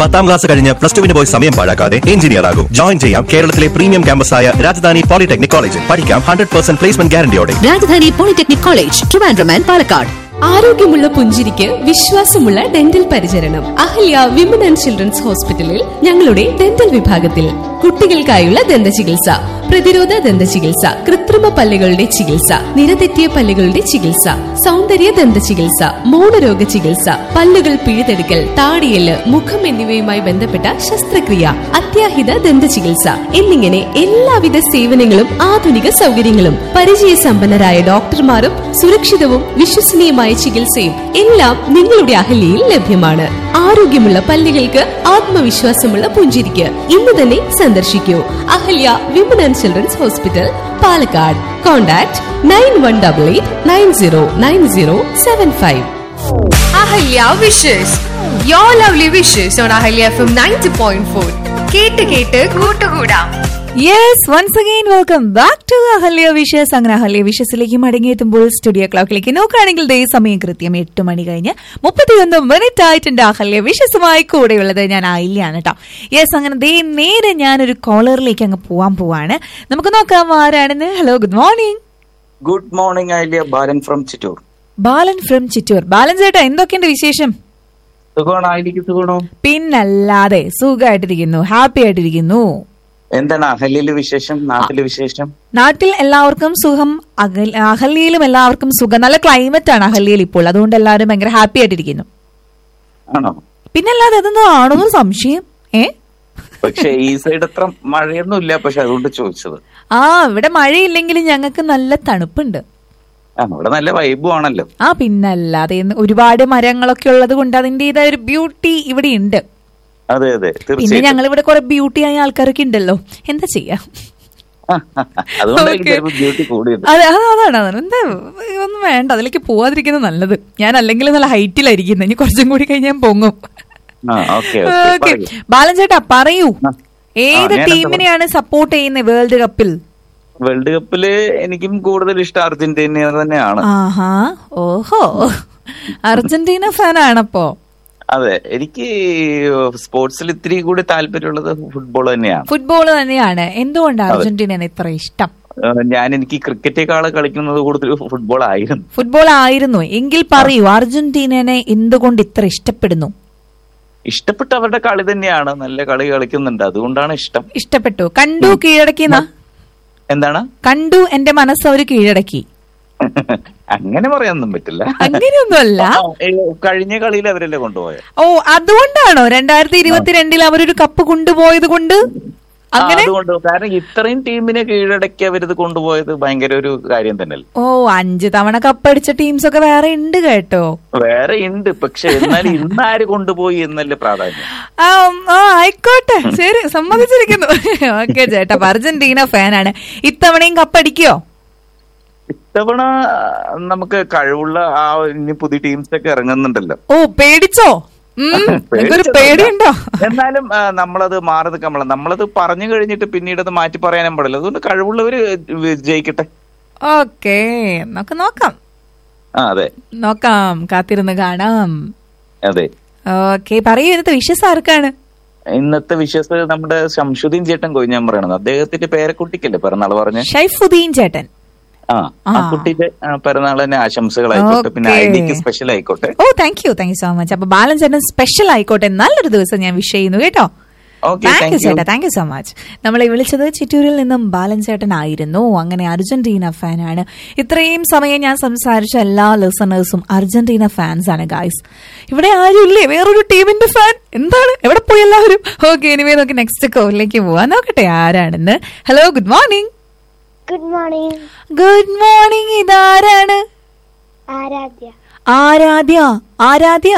പത്താം ക്ലാസ് കഴിഞ്ഞ് പ്ലസ് ടുവിന് പോയി സമയം പാഴാക്കാതെ എഞ്ചിനീയർ ആകും ജോയിൻ ചെയ്യാം കേരളത്തിലെ പ്രീമിയം ക്യാമ്പസായ രാജധാനി പോളിടെക്നിക് കോളേജിൽ പഠിക്കാം ഹൺഡ്രഡ് പെർസെന്റ് പ്ലേസ്മെന്റ് ഗ്യാരണ്ടിയോടെ Rajadhani polytechnic college Trivandrum and Palakkad ആരോഗ്യമുള്ള പുഞ്ചിരിക്ക് വിശ്വാസമുള്ള ഡെന്റൽ പരിചരണം അഹല്യ വിമൻ ആൻഡ് ചിൽഡ്രൻസ് ഹോസ്പിറ്റലിൽ ഞങ്ങളുടെ ഡെന്റൽ വിഭാഗത്തിൽ കുട്ടികൾക്കായുള്ള ദന്ത ചികിത്സ പ്രതിരോധ ദന്ത ചികിത്സ കൃത്രിമ പല്ലുകളുടെ ചികിത്സ നിരതെറ്റിയ പല്ലുകളുടെ ചികിത്സ സൗന്ദര്യ ദന്ത ചികിത്സ മൗനരോഗ ചികിത്സ പല്ലുകൾ പിഴുതെടുക്കൽ താടിയല് മുഖം എന്നിവയുമായി ബന്ധപ്പെട്ട ശസ്ത്രക്രിയ അത്യാഹിത ദന്ത ചികിത്സ എന്നിങ്ങനെ എല്ലാവിധ സേവനങ്ങളും ആധുനിക സൗകര്യങ്ങളും പരിചയസമ്പന്നരായ ഡോക്ടർമാരും സുരക്ഷിതവും വിശ്വസനീയമായ ചികിത്സയും എല്ലാം നിങ്ങളുടെ അഹല്യയിൽ ലഭ്യമാണ് ആരോഗ്യമുള്ള പല്ലുകൾക്ക് ആത്മവിശ്വാസമുള്ള പുഞ്ചിരിക്ക് ഇന്ന് തന്നെ സന്ദർശിക്കൂ Ahalya women and children's hospital Palakkad contact nine one double eight nine zero nine zero seven five Ahalya wishes your lovely wishes on Ahalya F M ninety point four കേട്ട് കേട്ട് കൂട്ടുകൂടാം yes once again welcome back to Ahalya wishes അങ്ങനെ Ahalya വിഷസിലേക്ക് മടങ്ങിയെത്തുമ്പോൾ studio ക്ലോക്കിലേക്ക് നോക്കുകയാണെങ്കിൽ ദേ സമയം കൃത്യം എട്ട് മണി കഴിഞ്ഞ് മുപ്പത്തിയൊന്ന് മിനിറ്റ് ആയിട്ടുണ്ട് അഹല്യ വിഷസുമായി കൂടെയുള്ളത് ഞാൻ ആയില്ലാണ് കേട്ടോ യെസ് അങ്ങനെ ദേ നേരെ ഞാനൊരു കോളറിലേക്ക് അങ്ങ് പോവാൻ പോവാണ് നമുക്ക് നോക്കാം ആരാണെന്ന് hello good morning good morning ഐലിയ ബാലൻ ഫ്രം ചിറ്റൂർ ബാലൻ ഫ്രം ചിറ്റൂർ ബാലൻ ചേട്ടാ എന്തൊക്കെയുണ്ട് വിശേഷം സുഖമാണോ ഐലിക്ക് സുഖമാണോ പിന്നല്ലാതെ സുഖമായിട്ടിരിക്കുന്നു ഹാപ്പി ആയിട്ടിരിക്കുന്നു എന്താണ് അഹല്യയിലെ വിശേഷം നാട്ടിലെ വിശേഷം നാട്ടിൽ എല്ലാവർക്കും സുഖം അകൽ- അഹല്യയിലും എല്ലാവർക്കും സുഖം നല്ല ക്ലൈമറ്റ് ആണ് അഹല്യയിൽ ഇപ്പോൾ അതുകൊണ്ട് എല്ലാവരും ഭയങ്കര ഹാപ്പി ആയിട്ടിരിക്കുന്നു ആണോ പിന്നല്ലാതെ അതൊന്നും ആണോന്ന് സംശയം ഏ പക്ഷെ ഈ സൈഡ് അത്ര മഴയൊന്നും ഇല്ല പക്ഷെ അതുകൊണ്ട് ചോദിച്ചത് ആ ഇവിടെ മഴയില്ലെങ്കിലും ഞങ്ങൾക്ക് നല്ല തണുപ്പുണ്ട് ആ ഇവിടെ നല്ല വൈബും ആണല്ലോ ആ പിന്നല്ലാതെ ഇന്ന് ഒരുപാട് മരങ്ങളൊക്കെ ഉള്ളത് കൊണ്ട് അതിന്റേതായ ഒരു ബ്യൂട്ടി ഇവിടെ ഉണ്ട് അതെ അതെ പിന്നെ തീർച്ചയായിട്ടും ഞങ്ങൾ ഇവിടെ കുറെ ബ്യൂട്ടി ആയ ആൾക്കാരൊക്കെ ഉണ്ടല്ലോ എന്താ ചെയ്യാ അതുകൊണ്ടായിരിക്കും Okay. ചിലപ്പോൾ ബ്യൂട്ടി കൂടിയത് അതെ അത് അതാണ് അതാണ് എന്താ ഒന്നും വേണ്ട അതിലേക്ക് പോവാതിരിക്കുന്നത് നല്ലത് ഞാൻ അല്ലെങ്കിൽ നല്ല ഹൈറ്റിലായിരിക്കുന്നത് ഇനി കുറച്ചും കൂടി കഴിഞ്ഞ് ഞാൻ പൊങ്ങും ആ ഓക്കെ ഓക്കെ ബാലൻ ചേട്ടാ പറയൂ ആ. ഏത് ഞാനെന്താ ടീമിനെയാണ് സപ്പോർട്ട് ചെയ്യുന്നത് വേൾഡ് കപ്പിൽ വേൾഡ് കപ്പില് എനിക്കും കൂടുതൽ ഇഷ്ടം അർജന്റീന തന്നെയാണ് ആഹാ ഓഹോ അർജന്റീന ഫാൻ ആണപ്പോ അതെ എനിക്ക് സ്പോർട്സിൽ ഇത്തിരി കൂടി താല്പര്യമുള്ളത് ഫുട്ബോൾ തന്നെയാണ് ഫുട്ബോൾ തന്നെയാണ് എന്തുകൊണ്ട് അർജന്റീനയാണ് ഇത്ര ഇഷ്ടം ആ, ഞാൻ എനിക്ക് ക്രിക്കറ്റേക്കാള് കളിക്കുന്നത് കൂടുതൽ ഫുട്ബോൾ ആയിരുന്നു ഫുട്ബോൾ ആയിരുന്നു എങ്കിൽ പറയൂ അർജന്റീനനെ എന്തുകൊണ്ട് ഇത്ര ഇഷ്ടപ്പെടുന്നു ഇഷ്ടപ്പെട്ട അവരുടെ കളി തന്നെയാണ് നല്ല കളി കളിക്കുന്നുണ്ട് അതുകൊണ്ടാണ് ഇഷ്ടം ഇഷ്ടപ്പെട്ടു കണ്ടു കീഴടക്കിന്ന എന്താണ് കണ്ടു എന്റെ മനസ്സ് അവര് കീഴടക്കി അങ്ങനെ പറയാനൊന്നും പറ്റില്ല അങ്ങനെയൊന്നുമല്ല ആ, ഏ, കഴിഞ്ഞ കളിയിൽ അവരല്ലേ കൊണ്ടുപോയത് ഓ അതുകൊണ്ടാണോ രണ്ടായിരത്തി ഇരുപത്തിരണ്ടിൽ അവരൊരു കപ്പ് കൊണ്ടുപോയത് കൊണ്ട് ആ, അങ്ങനെ അതുകൊണ്ട് കാരണം ഇത്രയും ടീമിനെ കീഴടക്കി അവരിത് കൊണ്ടുപോയത് ഭയങ്കര ഒരു കാര്യം തന്നെയല്ലേ ഓ അഞ്ച് തവണ കപ്പടിച്ച ടീംസ് ഒക്കെ വേറെ ഉണ്ട് കേട്ടോ വേറെ ഉണ്ട് പക്ഷെ എന്നാൽ ഇന്ന് ആര് കൊണ്ടുപോയി എന്നല്ലേ പ്രാധാന്യം ആ ഉം, ആ ആയിക്കോട്ടെ ശരി സമ്മതിച്ചിരിക്കുന്നു ഓക്കെ ചേട്ടാ അപ്പൊ അർജന്റീന ഫാനാണ് ഇത്തവണയും കപ്പടിക്കോ ഇത്തവണ നമുക്ക് കഴിവുള്ള ആ ഇനി പുതിയ ടീംസ് ഒക്കെ ഇറങ്ങുന്നുണ്ടല്ലോ ഓ പേടിച്ചോ ഉം, നിങ്ങൾക്കൊരു പേടിച്ചതല്ല. പേടിയുണ്ടോ എന്നാലും ആ, നമ്മളത് മാറി നിൽക്കാൻ പാടില്ല നമ്മളത് പറഞ്ഞു കഴിഞ്ഞിട്ട് പിന്നീട് അത് മാറ്റി പറയാനും പാടില്ല അതുകൊണ്ട് കഴിവുള്ളവര് ജയിക്കട്ടെ ഓക്കെ നമുക്ക് നോക്കാം ആ അതെ നോക്കാം കാത്തിരുന്ന് കാണാം അതെ ഓക്കെ പറയൂ ഇന്നത്തെ വിശ്വസ് ആർക്കാണ് ഇന്നത്തെ വിശ്വസ് നമ്മുടെ ശംഷുദ്ദീൻ ചേട്ടൻ കൊഴിഞ്ഞാൻ പറയണത് അദ്ദേഹത്തിന്റെ പേരക്കുട്ടിക്കല്ലേ പിറന്നാൾ പറഞ്ഞ് ഷൈഫുദ്ദീൻ ചേട്ടൻ ആ ആ ആ. കുട്ടിയുടെ ആ, പിറന്നാൾ തന്നെ ആശംസകളായിക്കോട്ടെ പിന്നെ Okay. ഐഡിക്ക് സ്പെഷ്യൽ ആയിക്കോട്ടെ ഓ thank you thank you so much അപ്പൊ ബാലൻ ചേട്ടൻ സ്പെഷ്യൽ ആയിക്കോട്ടെ നല്ലൊരു ദിവസം ഞാൻ വിഷ് ചെയ്യുന്നു കേട്ടോ okay thank you thank you ചേട്ടാ താങ്ക് യു സോ മച്ച് നമ്മളെ വിളിച്ചത് ചിറ്റൂരിൽ നിന്നും ബാലൻ ചേട്ടൻ ആയിരുന്നു അങ്ങനെ അർജന്റീന ഫാനാണ് ഇത്രയും സമയം ഞാൻ സംസാരിച്ച എല്ലാ ലിസണേഴ്സും അർജന്റീന ഫാൻസ് ആണ് ഗായ്സ് ഇവിടെ ആരുമില്ലേ വേറൊരു ടീമിന്റെ ഫാൻ എന്താണ് എവിടെ പോയി എല്ലാവരും ഓക്കെ എനിവേ നോക്കി നെക്സ്റ്റ് കോളിലേക്ക് പോവാൻ നോക്കട്ടെ ആരാണെന്ന് hello good morning good morning good morning ഇതാരാണ് ആരാധ്യ ആരാധ്യ ആരാധ്യ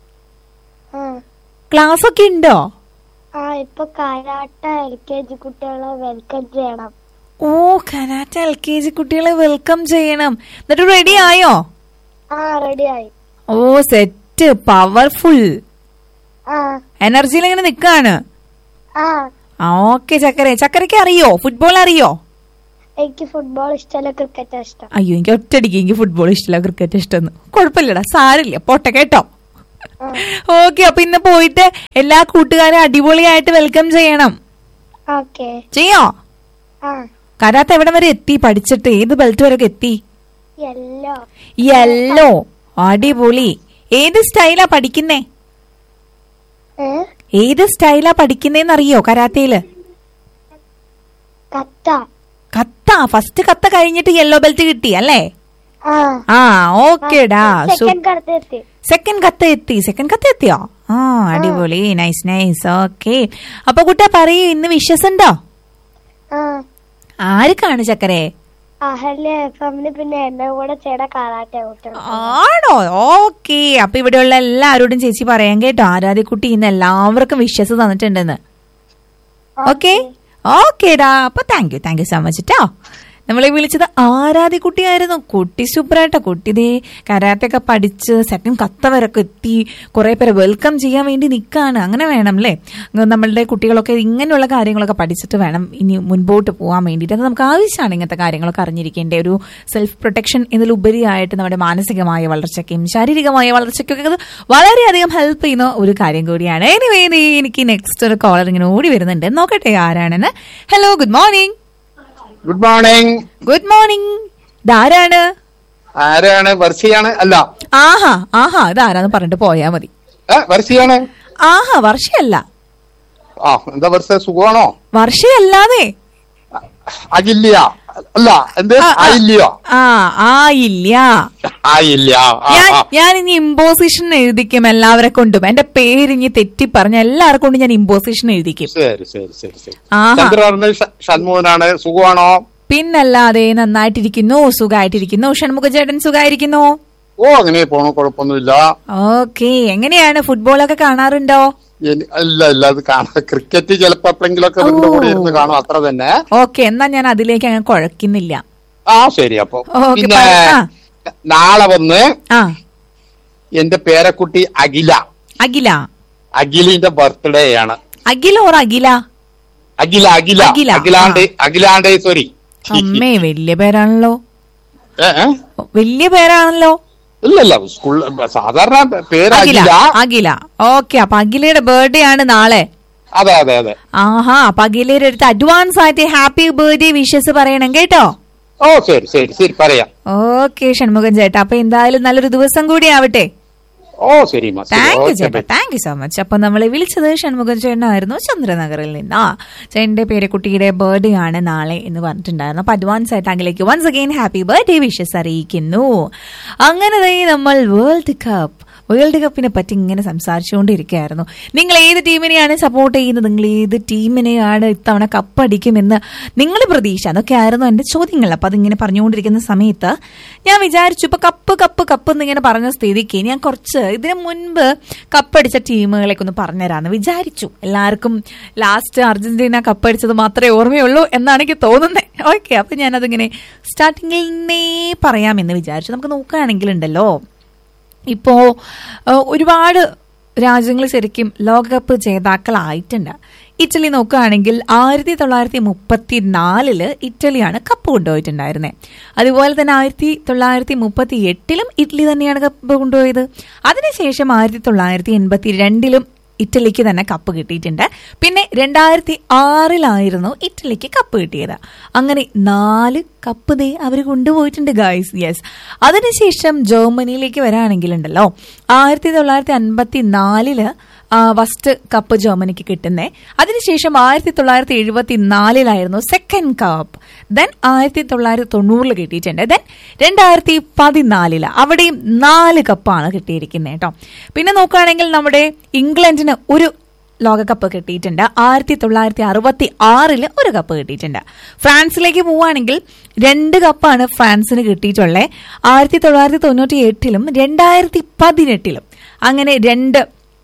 ആ ക്ലാസ് ഒക്കെ ഉണ്ടോ ആ ഇപ്പൊ കാരാട്ട എൽ കെ ജി കുട്ടികളെ വെൽക്കം ചെയ്യണം ഓ കരാറ്റ എൽ കെ ജി കുട്ടികളെ വെൽക്കം ചെയ്യണം എന്നിട്ട് റെഡി ആയോ ആ റെഡിയായി ഓ സെറ്റ് പവർഫുൾ ആ എനർജിയിൽ ഇങ്ങനെ നിക്കാണ് ആ ഓക്കെ ചക്കര ചക്കരയ്ക്ക് അറിയോ ഫുട്ബോൾ അറിയോ എനിക്ക് ഫുട്ബോൾ ഇഷ്ടമല്ല ക്രിക്കറ്റ് ഇഷ്ടം അയ്യോ എനിക്ക് ഒറ്റടിക്ക് എനിക്ക് ഫുട്ബോൾ ഇഷ്ടമില്ല ക്രിക്കറ്റ് ഇഷ്ടമെന്ന് കുഴപ്പമില്ലടാ സാരില്ല പോട്ടെ കേട്ടോ ആ ഓക്കെ അപ്പൊ ഇന്ന് പോയിട്ട് എല്ലാ കൂട്ടുകാരും അടിപൊളിയായിട്ട് വെൽക്കം ചെയ്യണം ഓക്കെ ചെയ്യോ ആ കരാത്ത എവിടെ വരെ എത്തി പഠിച്ചിട്ട് ഏത് ബെൽറ്റ് വരെ എത്തി യെല്ലോ യെല്ലോ അടിപൊളി ഏത് സ്റ്റൈലാ പഠിക്കുന്നേ ഏ ഏത് സ്റ്റൈലാ പഠിക്കുന്നേന്ന് അറിയോ കരാത്തയില് കത്ത കത്ത ഫസ്റ്റ് കത്ത കഴിഞ്ഞിട്ട് യെല്ലോ ബെൽറ്റ് കിട്ടി അല്ലേ ആ ആ ഓക്കേടാ സെക്കൻഡ് കടത്തെത്തി സെക്കൻഡ് കത്ത എത്തി സെക്കൻഡ് കത്ത എത്തിയോ ആ അടിപൊളി നൈസ് നൈസ് ഓക്കെ അപ്പൊ കുട്ട പറയൂ ഇന്ന് വിശ്വസുണ്ടോ ആ ആർക്കാണ് ചക്കരെ അഹല്യ എഫ് എമ്മിന് പിന്നെ എന്നെ കൂടെ ചേട്ടാ കാറാട്ടെ കൂട്ടണം ആണോ ഓക്കെ അപ്പൊ ഇവിടെയുള്ള എല്ലാവരോടും ചേച്ചി പറയാൻ കേട്ടോ ആരാധ്യക്കുട്ടി ഇന്ന് എല്ലാവർക്കും വിശ്വസ് തന്നിട്ടുണ്ടെന്ന് ഓക്കെ ഓക്കേടാ അപ്പൊ thank you thank you so much കേട്ടോ നമ്മളെ വിളിച്ചത് ആരാധ്യക്കുട്ടിയായിരുന്നു കുട്ടി സൂപ്പറായിട്ടോ കുട്ടി ദേ കരാത്തൊക്കെ പഠിച്ച് സെക്കൻഡ് കത്ത വരൊക്കെ എത്തി കുറെ പേരെ വെൽക്കം ചെയ്യാൻ വേണ്ടി നിൽക്കാണ് അങ്ങനെ വേണം അല്ലേ നമ്മളുടെ കുട്ടികളൊക്കെ ഇങ്ങനെയുള്ള കാര്യങ്ങളൊക്കെ പഠിച്ചിട്ട് വേണം ഇനി മുൻപോട്ട് പോകാൻ വേണ്ടിയിട്ട് അത് നമുക്ക് ആവശ്യമാണ് ഇങ്ങനത്തെ കാര്യങ്ങളൊക്കെ അറിഞ്ഞിരിക്കേണ്ട ഒരു സെൽഫ് പ്രൊട്ടക്ഷൻ എന്നതിലുപരിയായിട്ട് നമ്മുടെ മാനസികമായ വളർച്ചയ്ക്കും ശാരീരികമായ വളർച്ചയ്ക്കൊക്കെ അത് വളരെയധികം ഹെൽപ്പ് ചെയ്യുന്ന ഒരു കാര്യം കൂടിയാണ് എനിവേ നീ എനിക്ക് നെക്സ്റ്റ് ഒരു കോളർ ഇങ്ങനെ ഓടി വരുന്നുണ്ട് നോക്കട്ടെ ആരാണെന്ന് hello good morning good morning good morning ഇതാരാണ് ആരാണ് വർഷിയാണ് അല്ല ആഹാ ആഹാ ഇതാരാന്ന് പറഞ്ഞിട്ട് പോയാ മതി ഏ വർഷിയാണ് ആഹാ വർഷയല്ല ആ എന്താ വർഷ സുഖമാണോ വർഷയല്ലാതെ അകില്ല അല്ല എന്ത് ആ, ആ. ആയില്ലയോ ആ ആയില്ല ആയില്ല ആ, ഞാൻ ആ. ഞാൻ ഇനി ഇമ്പോസിഷൻ എഴുതിക്കും എല്ലാവരെ കൊണ്ടും എന്റെ പേര് ഇനി തെറ്റി പറഞ്ഞ എല്ലാവർക്കും കൊണ്ടും ഞാൻ ഇമ്പോസിഷൻ എഴുതിക്കും ശരി ശരി ശരി ശരി ആഹാ. ചന്ദ്രവർണ്ണ ഷൺമോഹനാണ് സുഖമാണോ പിന്നല്ലാതെ നന്നായിട്ടിരിക്കുന്നു സുഖമായിട്ടിരിക്കുന്നു ഷൺമുഖ ചേട്ടൻ സുഖമായിരിക്കുന്നു ഓ അങ്ങനെ പോണു കുഴപ്പമൊന്നുമില്ല ഓക്കെ എങ്ങനെയാണ് ഫുട്ബോളൊക്കെ കാണാറുണ്ടോ എനി- ഇല്ല ഇല്ല അത് കാണാം ക്രിക്കറ്റ് ചിലപ്പോ എപ്പോഴെങ്കിലൊക്കെ ഇതിന്റെ കൂടെ ഇരുന്ന് കാണും അത്ര തന്നെ ഓക്കെ എന്നാ ഞാൻ അതിലേക്ക് അങ്ങ് കുഴക്കുന്നില്ല ആ ശരി അപ്പൊ ഓക്കേ, പിന്നെ പറ- ആ. നാളെ വന്ന് ആ എന്റെ പേരക്കുട്ടി അഖില അഖില അഖിലിന്റെ ബർത്ത്ഡേ ആണ് അഖില ഓർ അഖില അഖില അഖില അഖില, അഖിലാണ്ട് അഖിലാണ്ടേശ്വരി അമ്മേ വലിയ പേരാണല്ലോ ഏ, ഏ? വലിയ പേരാണല്ലോ ഇല്ലല്ല സ്കൂൾ സാധാരണ പേര് അഖില അഖില അഖില ഓക്കെ അപ്പൊ അഖിലയുടെ ബർത്ത്ഡേ ആണ് നാളെ അതെ അതെ അതെ ആഹാ അപ്പൊ അഖിലയുടെ അടുത്ത് അഡ്വാൻസ് ആയിട്ട് ഹാപ്പി ബർത്ത്ഡേ വിഷസ് പറയണം കേട്ടോ ഓ ശരി ശരി ശരി പറയാം ഓക്കെ ഷൺമുഖൻ ചേട്ടാ അപ്പൊ എന്തായാലും നല്ലൊരു ദിവസം കൂടി ആവട്ടെ ഓ ശരി മാ, ശരി. താങ്ക് യു ഓക്കേ, ചേട്ടാ bye. Thank you so much അപ്പൊ നമ്മളെ വിളിച്ചത് ഷൺമുഖൻ ചേട്ടനായിരുന്നു ചന്ദ്രനഗറിൽ നിന്നാ ചേട്ടന്റെ പേര് കുട്ടിയുടെ ബർത്ത്ഡേ ആണ് നാളെ എന്ന് പറഞ്ഞിട്ടുണ്ടായിരുന്നു അപ്പൊ അഡ്വാൻസ് ആയിട്ട് അങ്കിലേക്ക് once again happy birthday wishes അറിയിക്കുന്നു അങ്ങനെ ദേ നമ്മൾ വേൾഡ് കപ്പ് വേൾഡ് കപ്പിനെ പറ്റി ഇങ്ങനെ സംസാരിച്ചുകൊണ്ടിരിക്കുകയായിരുന്നു നിങ്ങൾ ഏത് ടീമിനെയാണ് സപ്പോർട്ട് ചെയ്യുന്നത് നിങ്ങൾ ഏത് ടീമിനെയാണ് ഇത്തവണ കപ്പടിക്കുമെന്ന് നിങ്ങൾ പ്രതീക്ഷ അതൊക്കെ ആയിരുന്നു എന്റെ ചോദ്യങ്ങൾ അപ്പൊ അതിങ്ങനെ പറഞ്ഞുകൊണ്ടിരിക്കുന്ന സമയത്ത് ഞാൻ വിചാരിച്ചു ഇപ്പൊ കപ്പ് കപ്പ് കപ്പ് എന്നിങ്ങനെ പറഞ്ഞ സ്ഥിതിക്ക് ഞാൻ കുറച്ച് ഇതിനു മുൻപ് കപ്പടിച്ച ടീമുകളെയൊക്കെ ഒന്ന് പറഞ്ഞുതരാന്ന് വിചാരിച്ചു എല്ലാവർക്കും ലാസ്റ്റ് അർജന്റീന കപ്പടിച്ചത് മാത്രമേ ഓർമ്മയുള്ളൂ എന്നാണ് എനിക്ക് തോന്നുന്നത് ഓക്കെ അപ്പൊ ഞാനതിങ്ങനെ സ്റ്റാർട്ടിങ്ങിൽ നിന്നേ പറയാമെന്ന് വിചാരിച്ചു നമുക്ക് നോക്കുകയാണെങ്കിലുണ്ടല്ലോ ഇപ്പോ ഏഹ്, ഒരുപാട് രാജ്യങ്ങൾ ശരിക്കും ലോകകപ്പ് ജേതാക്കളായിട്ടുണ്ട് ഇറ്റലി നോക്കുകയാണെങ്കിൽ ആയിരത്തി തൊള്ളായിരത്തി മുപ്പത്തി നാലില് ഇറ്റലിയാണ് കപ്പ് കൊണ്ടുപോയിട്ടുണ്ടായിരുന്നത് അതുപോലെ തന്നെ ആയിരത്തി തൊള്ളായിരത്തി മുപ്പത്തി എട്ടിലും ഇറ്റലി തന്നെയാണ് കപ്പ് കൊണ്ടുപോയത് അതിനുശേഷം ആയിരത്തി തൊള്ളായിരത്തി എൺപത്തി രണ്ടിലും ഇറ്റലിക്ക് തന്നെ കപ്പ് കിട്ടിയിട്ടുണ്ട് പിന്നെ രണ്ടായിരത്തി ആറിലായിരുന്നു ഇറ്റലിക്ക് കപ്പ് കിട്ടിയത് അങ്ങനെ നാല് കപ്പ് ദേ അവർ കൊണ്ടുപോയിട്ടുണ്ട് ഗായ്സ് യെസ് അതിനുശേഷം ജർമ്മനിയിലേക്ക് വരാണെങ്കിലുണ്ടല്ലോ ആയിരത്തി തൊള്ളായിരത്തി അൻപത്തി നാലില് ഫസ്റ്റ് കപ്പ് ജർമ്മനിക്ക് കിട്ടുന്നേ അതിനുശേഷം ആയിരത്തി തൊള്ളായിരത്തി എഴുപത്തി നാലിലായിരുന്നു സെക്കൻഡ് കപ്പ് ദെൻ ആയിരത്തി തൊള്ളായിരത്തി തൊണ്ണൂറിൽ കിട്ടിയിട്ടുണ്ട് ദെൻ രണ്ടായിരത്തി പതിനാലില് അവിടെയും നാല് കപ്പാണ് കിട്ടിയിരിക്കുന്നത് കേട്ടോ പിന്നെ നോക്കുകയാണെങ്കിൽ നമ്മുടെ ഇംഗ്ലണ്ടിന് ഒരു ലോകകപ്പ് കിട്ടിയിട്ടുണ്ട് ആയിരത്തി തൊള്ളായിരത്തി അറുപത്തി ആറില് ഒരു കപ്പ് കിട്ടിയിട്ടുണ്ട് ഫ്രാൻസിലേക്ക് പോവുകയാണെങ്കിൽ രണ്ട് കപ്പാണ് ഫ്രാൻസിന് കിട്ടിയിട്ടുള്ളത് ആയിരത്തി തൊള്ളായിരത്തി തൊണ്ണൂറ്റി എട്ടിലും രണ്ടായിരത്തി പതിനെട്ടിലും അങ്ങനെ രണ്ട്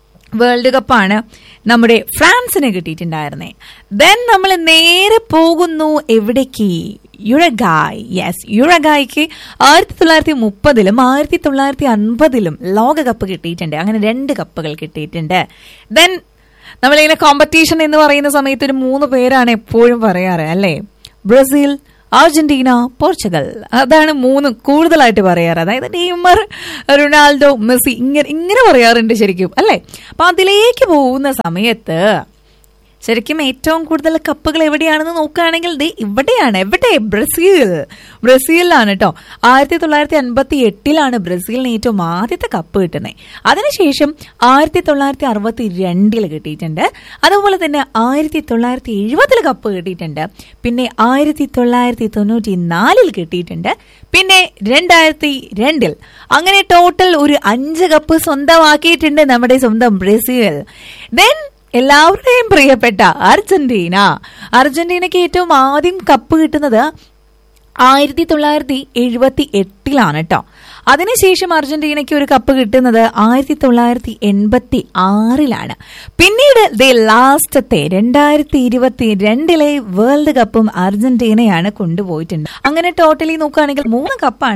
വേൾഡ് കപ്പാണ് നമ്മുടെ ഫ്രാൻസിന് കിട്ടിയിട്ടുണ്ടായിരുന്നേ ദെൻ നമ്മൾ നേരെ പോകുന്നു എവിടേക്ക് യുറഗായ് യെസ് യുറഗായ്ക്ക് ആയിരത്തി തൊള്ളായിരത്തി മുപ്പതിലും ആയിരത്തി തൊള്ളായിരത്തി അൻപതിലും ലോകകപ്പ് കിട്ടിയിട്ടുണ്ട് അങ്ങനെ രണ്ട് കപ്പുകൾ കിട്ടിയിട്ടുണ്ട് ദെൻ നമ്മളിങ്ങനെ കോമ്പറ്റീഷൻ എന്ന് പറയുന്ന സമയത്ത് ഒരു മൂന്ന് പേരാണ് എപ്പോഴും പറയാറ് അല്ലേ ബ്രസീൽ അർജന്റീന പോർച്ചുഗൽ അതാണ് മൂന്ന് കൂടുതലായിട്ട് പറയാറ് അതായത് നെയ്മർ റൊണാൾഡോ മെസ്സി ഇങ്ങനെ ഇങ്ങനെ പറയാറുണ്ട് ശരിക്കും അല്ലേ അപ്പൊ അതിലേക്ക് പോകുന്ന സമയത്ത് ശരിക്കും ഏറ്റവും കൂടുതൽ കപ്പുകൾ എവിടെയാണെന്ന് നോക്കുകയാണെങ്കിൽ ദേ ഇവിടെയാണ് എവിടെ ബ്രസീൽ ബ്രസീലിലാണ് കേട്ടോ ആയിരത്തി തൊള്ളായിരത്തി അൻപത്തി എട്ടിലാണ് ബ്രസീലിന് ഏറ്റവും ആദ്യത്തെ കപ്പ് കിട്ടുന്നത് അതിനുശേഷം ആയിരത്തി തൊള്ളായിരത്തി അറുപത്തി രണ്ടിൽ കിട്ടിയിട്ടുണ്ട് അതുപോലെ തന്നെ ആയിരത്തി തൊള്ളായിരത്തി എഴുപതിൽ കപ്പ് കിട്ടിയിട്ടുണ്ട് പിന്നെ ആയിരത്തി തൊള്ളായിരത്തി തൊണ്ണൂറ്റി നാലിൽ കിട്ടിയിട്ടുണ്ട് പിന്നെ രണ്ടായിരത്തി രണ്ടിൽ അങ്ങനെ ടോട്ടൽ ഒരു അഞ്ച് കപ്പ് സ്വന്തമാക്കിയിട്ടുണ്ട് നമ്മുടെ സ്വന്തം ബ്രസീൽ ദെൻ എല്ലാവരുടെയും പ്രിയപ്പെട്ട അർജന്റീന അർജന്റീനയ്ക്ക് ഏറ്റവും ആദ്യം കപ്പ് കിട്ടുന്നത് ആയിരത്തി തൊള്ളായിരത്തി എഴുപത്തി എട്ടിലാണ് കേട്ടോ അതിനുശേഷം അർജന്റീനയ്ക്ക് ഒരു കപ്പ് കിട്ടുന്നത് ആയിരത്തി തൊള്ളായിരത്തി എൺപത്തി ആറിലാണ് പിന്നീട് ദേ ലാസ്റ്റത്തെ രണ്ടായിരത്തി ഇരുപത്തി രണ്ടിലെ വേൾഡ് കപ്പും അർജന്റീനയാണ് കൊണ്ടുപോയിട്ടുണ്ട് അങ്ങനെ ടോട്ടലി നോക്കുകയാണെങ്കിൽ മൂന്ന് കപ്പാണ്